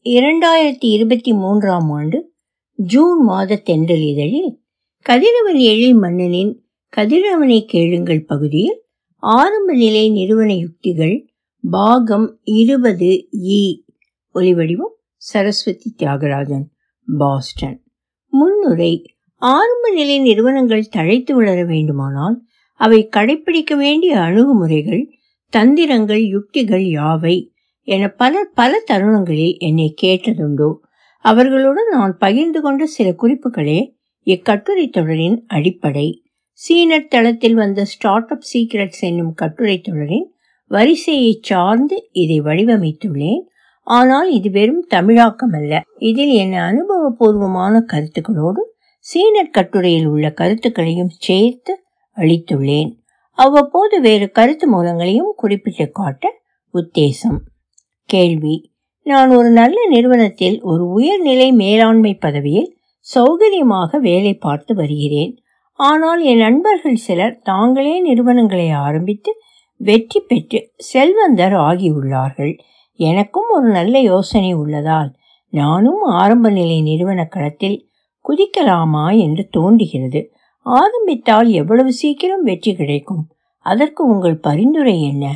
இரண்டாயிரத்தி இருபத்தி மூன்றாம் ஆண்டு ஜூன் மாத தென்றல் இதழில் கதிரவன் எழில் மன்னனின் கதிரவனை கேளுங்கள் பகுதியில் ஆரம்ப நிலை நிறுவன யுக்திகள் பாகம் இருபது இ ஒலிவடிவம் சரஸ்வதி தியாகராஜன் பாஸ்டன் முன்னுரை ஆரம்ப நிலை நிறுவனங்கள் தழைத்து வளர வேண்டுமானால் அவை கடைபிடிக்க வேண்டிய அணுகுமுறைகள் தந்திரங்கள் யுக்திகள் யாவை என பலர் பல தருணங்களில் என்னை கேட்டதுண்டோ அவர்களுடன் நான் பகிர்ந்து கொண்ட சில குறிப்புகளே இக்கட்டுரை தொடரின் அடிப்படை சீனர் தளத்தில் வந்த ஸ்டார்ட் அப் சீக்ரெட்ஸ் என்னும் கட்டுரை தொடரின் வரிசையை சார்ந்து இதை வடிவமைத்துள்ளேன் ஆனால் இது வெறும் தமிழாக்கம் அல்ல இதில் என் அனுபவபூர்வமான கருத்துக்களோடு சீனர் கட்டுரையில் உள்ள கருத்துக்களையும் சேர்த்து அளித்துள்ளேன் அவ்வப்போது வேறு கருத்து மூலங்களையும் குறிப்பிட்டு காட்ட உத்தேசம் கேள்வி நான் ஒரு நல்ல நிறுவனத்தில் ஒரு உயர்நிலை மேலாண்மை பதவியில் சௌகரியமாக வேலை பார்த்து வருகிறேன் ஆனால் என் நண்பர்கள் சிலர் தாங்களே நிறுவனங்களை ஆரம்பித்து வெற்றி பெற்று செல்வந்தர் ஆகியுள்ளார்கள் எனக்கும் ஒரு நல்ல யோசனை உள்ளதால் நானும் ஆரம்ப நிலை நிறுவன களத்தில் குதிக்கலாமா என்று தோன்றுகிறது ஆரம்பித்தால் எவ்வளவு சீக்கிரம் வெற்றி கிடைக்கும் அதற்கு உங்கள் பரிந்துரை என்ன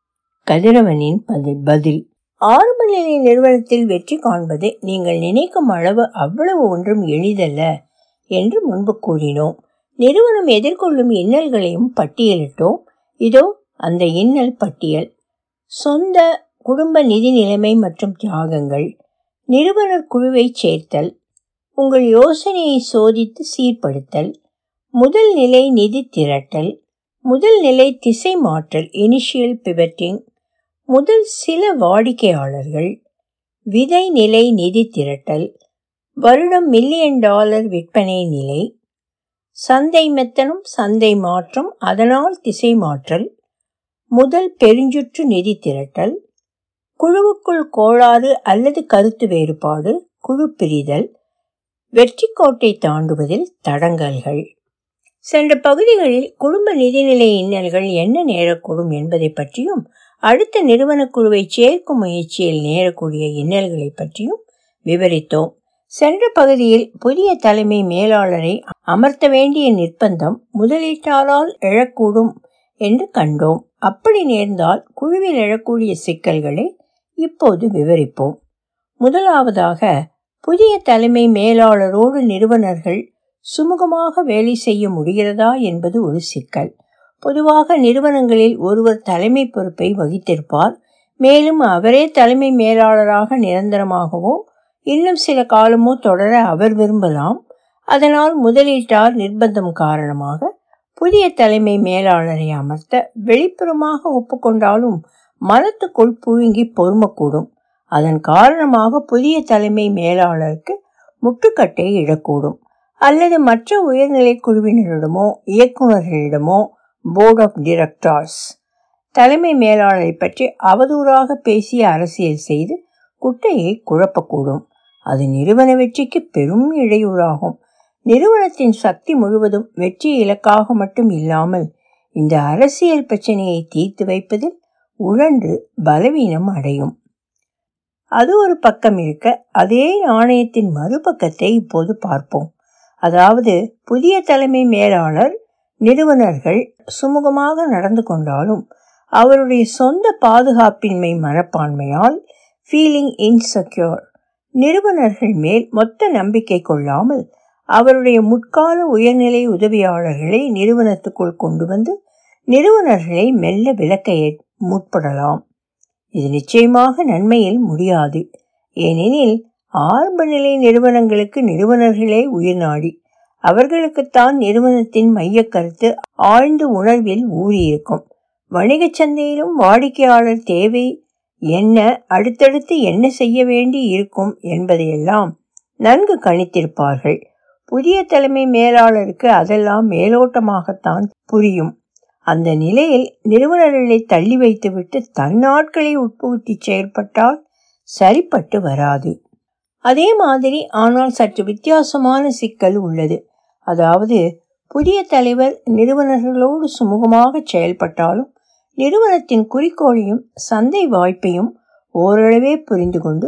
கதிரவனின் பதில் ஆரம்ப நிலை நிறுவனத்தில் வெற்றி காண்பது நீங்கள் நினைக்கும் அளவு அவ்வளவு ஒன்றும் எளிதல்ல என்று முன்பு கூறினோம் நிறுவனம் எதிர்கொள்ளும் இன்னல்களையும் பட்டியலிட்டோம் இதோ அந்த இன்னல் பட்டியல் சொந்த குடும்ப நிதி நிலைமை மற்றும் தியாகங்கள் நிறுவனர் குழுவை சேர்த்தல் உங்கள் யோசனையை சோதித்து சீர்படுத்தல் முதல் நிலை நிதி திரட்டல் முதல் நிலை திசை மாற்றல் இனிஷியல் பிவட்டிங் முதல் சில வாடிக்கையாளர்கள் விதை நிலை நிதி திரட்டல் வருடம் மில்லியன் டாலர் விற்பனை நிலை சந்தை மெத்தனம் சந்தை மாற்றம் அதனால் திசை மாற்றல் முதல் பெருஞ்சுற்று நிதி திரட்டல் குழுவுக்குள் கோளாறு அல்லது கருத்து வேறுபாடு குழு பிரிதல் வெற்றி கோட்டை தாண்டுவதில் தடங்கல்கள் சென்ற பகுதிகளில் குடும்ப நிதிநிலை இன்னல்கள் என்ன நேரக்கூடும் என்பதை பற்றியும் அடுத்த நிறுவன குழுவை சேர்க்கும் முயற்சியில் நேரக்கூடிய இன்னல்களை பற்றியும் விவரித்தோம் சென்ற பகுதியில் புதிய தலைமை மேலாளரை அமர்த்த வேண்டிய நிர்பந்தம் முதலீட்டாளால் எழக்கூடும் என்று கண்டோம் அப்படி நேர்ந்தால் குழுவில் எழக்கூடிய சிக்கல்களை இப்போது விவரிப்போம் முதலாவதாக புதிய தலைமை மேலாளரோடு நிறுவனர்கள் சுமூகமாக வேலை செய்ய முடிகிறதா என்பது ஒரு சிக்கல் பொதுவாக நிறுவனங்களில் ஒருவர் தலைமை பொறுப்பை வகித்திருப்பார் மேலும் அவரே தலைமை மேலாளராக நிரந்தரமாகவோ இன்னும் சில காலமோ தொடர அவர் விரும்பலாம் அதனால் முதலீட்டார் நிர்பந்தம் காரணமாக புதிய தலைமை மேலாளரை அமர்த்த வெளிப்புறமாக ஒப்புக்கொண்டாலும் மனத்துக்குள் புழுங்கி பொறுமக்கூடும் அதன் காரணமாக புதிய தலைமை மேலாளருக்கு முட்டுக்கட்டை இடக்கூடும் அல்லது மற்ற உயர்நிலை குழுவினரிடமோ இயக்குநர்களிடமோ போர்ட் ஆஃப் டிரெக்டார்ஸ் தலைமை மேலாளரை பற்றி அவதூறாக பேசிய அரசியல் செய்து குட்டையை குழப்பக்கூடும் அது நிறுவன வெற்றிக்கு பெரும் இடையூறாகும் நிறுவனத்தின் சக்தி முழுவதும் வெற்றி இலக்காக மட்டும் இல்லாமல் இந்த அரசியல் பிரச்சனையை தீர்த்து வைப்பதில் உழன்று பலவீனம் அடையும் அது ஒரு பக்கம் இருக்க அதே நாணயத்தின் மறுபக்கத்தை இப்போது பார்ப்போம் அதாவது புதிய தலைமை மேலாளர் நிறுவனர்கள் சுமூகமாக நடந்து கொண்டாலும் அவருடைய சொந்த பாதுகாப்பின்மை மனப்பான்மையால் ஃபீலிங் இன்செக்யூர் நிறுவனர்கள் மேல் மொத்த நம்பிக்கை கொள்ளாமல் அவருடைய முற்கால உயர்நிலை உதவியாளர்களை நிறுவனத்துக்குள் கொண்டு வந்து நிறுவனர்களை மெல்ல விளக்க முற்படலாம் இது நிச்சயமாக நன்மையில் முடியாது ஏனெனில் ஆரம்ப நிலை நிறுவனங்களுக்கு நிறுவனர்களே உயிர்நாடி அவர்களுக்குத்தான் நிறுவனத்தின் மைய கருத்து ஆழ்ந்த உணர்வில் ஊறியிருக்கும் வணிக சந்தையிலும் வாடிக்கையாளர் தேவை என்ன அடுத்தடுத்து என்ன செய்ய வேண்டி இருக்கும் என்பதையெல்லாம் நன்கு கணித்திருப்பார்கள் புதிய தலைமை மேலாளருக்கு அதெல்லாம் மேலோட்டமாகத்தான் புரியும் அந்த நிலையில் நிறுவனர்களை தள்ளி வைத்துவிட்டு தன்னாட்களை உட்புகுத்தி செயல்பட்டால் சரிப்பட்டு வராது அதே மாதிரி ஆனால் சற்று வித்தியாசமான சிக்கல் உள்ளது அதாவது புதிய தலைவர் நிறுவனர்களோடு சுமூகமாக செயல்பட்டாலும் நிறுவனத்தின் குறிக்கோளையும் சந்தை வாய்ப்பையும் ஓரளவே புரிந்து கொண்டு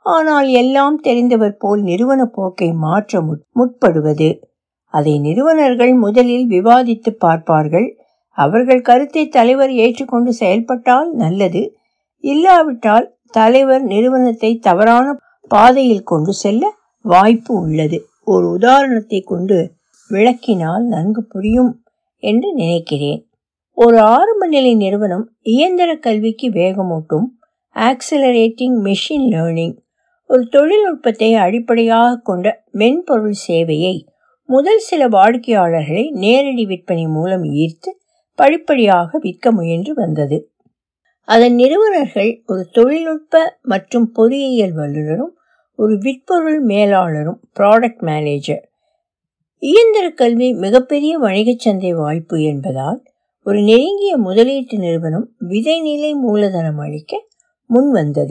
ஆனால் எல்லாம் தெரிந்தவர் போல் நிறுவன போக்கை மாற்ற முற்படுவது அதை நிறுவனர்கள் முதலில் விவாதித்து பார்ப்பார்கள் அவர்கள் கருத்தை தலைவர் ஏற்றுக்கொண்டு செயல்பட்டால் நல்லது இல்லாவிட்டால் தலைவர் நிறுவனத்தை தவறான பாதையில் கொண்டு செல்ல வாய்ப்பு உள்ளது ஒரு உதாரணத்தை கொண்டு விளக்கினால் நன்கு புரியும் என்று நினைக்கிறேன் ஒரு ஆரம்ப நிலை நிறுவனம் இயந்திர கல்விக்கு வேகமூட்டும் ஆக்சிலரேட்டிங் மெஷின் லேர்னிங் ஒரு தொழில்நுட்பத்தை அடிப்படையாக கொண்ட மென்பொருள் சேவையை முதல் சில வாடிக்கையாளர்களை நேரடி விற்பனை மூலம் ஈர்த்து படிப்படியாக விற்க முயன்று வந்தது அதன் நிறுவனர்கள் ஒரு தொழில்நுட்ப மற்றும் பொறியியல் வல்லுநரும் ஒரு விற்பொருள் மேலாளரும் ப்ராடக்ட் மேனேஜர் இயந்திர கல்வி மிகப்பெரிய வணிகச் சந்தை வாய்ப்பு என்பதால் ஒரு நெருங்கிய முதலீட்டு நிறுவனம் விதைநிலை மூலதனம் அளிக்க முன் வந்தது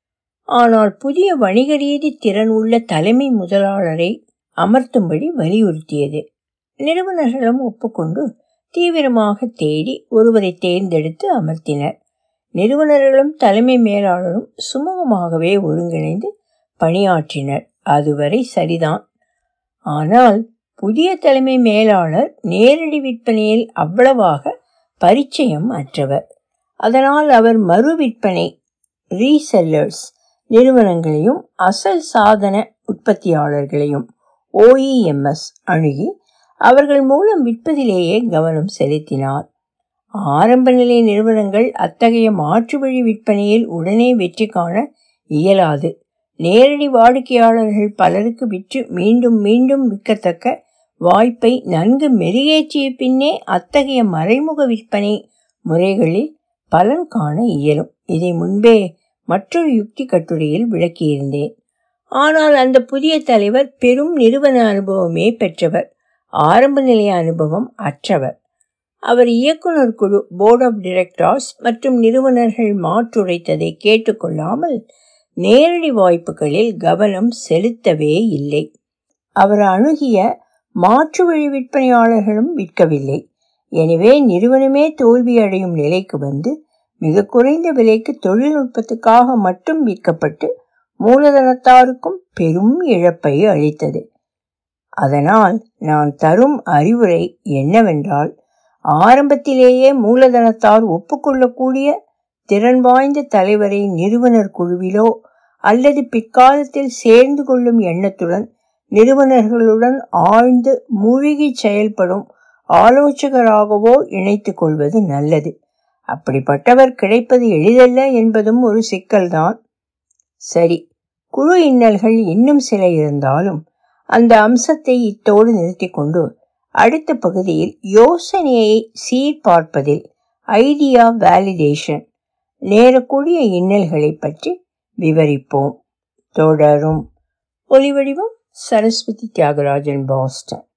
ஆனால் புதிய வணிக ரீதி திறன் உள்ள தலைமை முதலாளரை அமர்த்தும்படி வலியுறுத்தியது நிறுவனர்களும் ஒப்புக்கொண்டு தீவிரமாக தேடி ஒருவரை தேர்ந்தெடுத்து அமர்த்தினர் நிறுவனர்களும் தலைமை மேலாளரும் சுமூகமாகவே ஒருங்கிணைந்து பணியாற்றினர் அதுவரை சரிதான் ஆனால் புதிய தலைமை மேலாளர் நேரடி விற்பனையில் அவ்வளவாக பரிச்சயம் அற்றவர் அதனால் அவர் மறு விற்பனை ரீசெல்லர்ஸ் நிறுவனங்களையும் அசல் சாதன உற்பத்தியாளர்களையும் ஓஇஎம்எஸ் அணுகி அவர்கள் மூலம் விற்பதிலேயே கவனம் செலுத்தினார் ஆரம்ப நிலை நிறுவனங்கள் அத்தகைய மாற்று வழி விற்பனையில் உடனே வெற்றி காண இயலாது நேரடி வாடிக்கையாளர்கள் பலருக்கு விற்று மீண்டும் மீண்டும் விற்கத்தக்க வாய்ப்பை நன்கு மெருகேற்றிய பின்னே அத்தகைய மறைமுக விற்பனை முறைகளில் பலன் காண இயலும் இதை முன்பே மற்றொரு யுக்தி கட்டுரையில் விளக்கியிருந்தேன் ஆனால் அந்த புதிய தலைவர் பெரும் நிறுவன அனுபவமே பெற்றவர் ஆரம்ப நிலைய அனுபவம் அற்றவர் அவர் இயக்குனர் குழு போர்ட் ஆஃப் டிரெக்டர்ஸ் மற்றும் நிறுவனர்கள் மாற்றுரைத்ததை கேட்டுக்கொள்ளாமல் நேரடி வாய்ப்புகளில் கவனம் செலுத்தவே இல்லை அவர் அணுகிய மாற்று வழி விற்பனையாளர்களும் விற்கவில்லை எனவே நிறுவனமே தோல்வி அடையும் நிலைக்கு வந்து மிக குறைந்த விலைக்கு தொழில்நுட்பத்துக்காக மட்டும் விற்கப்பட்டு மூலதனத்தாருக்கும் பெரும் இழப்பை அளித்தது அதனால் நான் தரும் அறிவுரை என்னவென்றால் ஆரம்பத்திலேயே மூலதனத்தார் ஒப்புக்கொள்ளக்கூடிய திறன் வாய்ந்த தலைவரை நிறுவனர் குழுவிலோ அல்லது பிற்காலத்தில் சேர்ந்து கொள்ளும் எண்ணத்துடன் நிறுவனர்களுடன் ஆழ்ந்து மூழ்கி செயல்படும் ஆலோசகராகவோ இணைத்துக் கொள்வது நல்லது அப்படிப்பட்டவர் கிடைப்பது எளிதல்ல என்பதும் ஒரு சிக்கல்தான் சரி குழு இன்னல்கள் இன்னும் சில இருந்தாலும் அந்த அம்சத்தை இத்தோடு நிறுத்தி கொண்டு அடுத்த பகுதியில் யோசனையை சீர்பார்ப்பதில் ஐடியா வேலிடேஷன் நேரக்கூடிய இன்னல்களை பற்றி விவரிப்போம் தொடரும் ஒலிவடிவம் சரஸ்வதி தியாகராஜன் பாஸ்டன்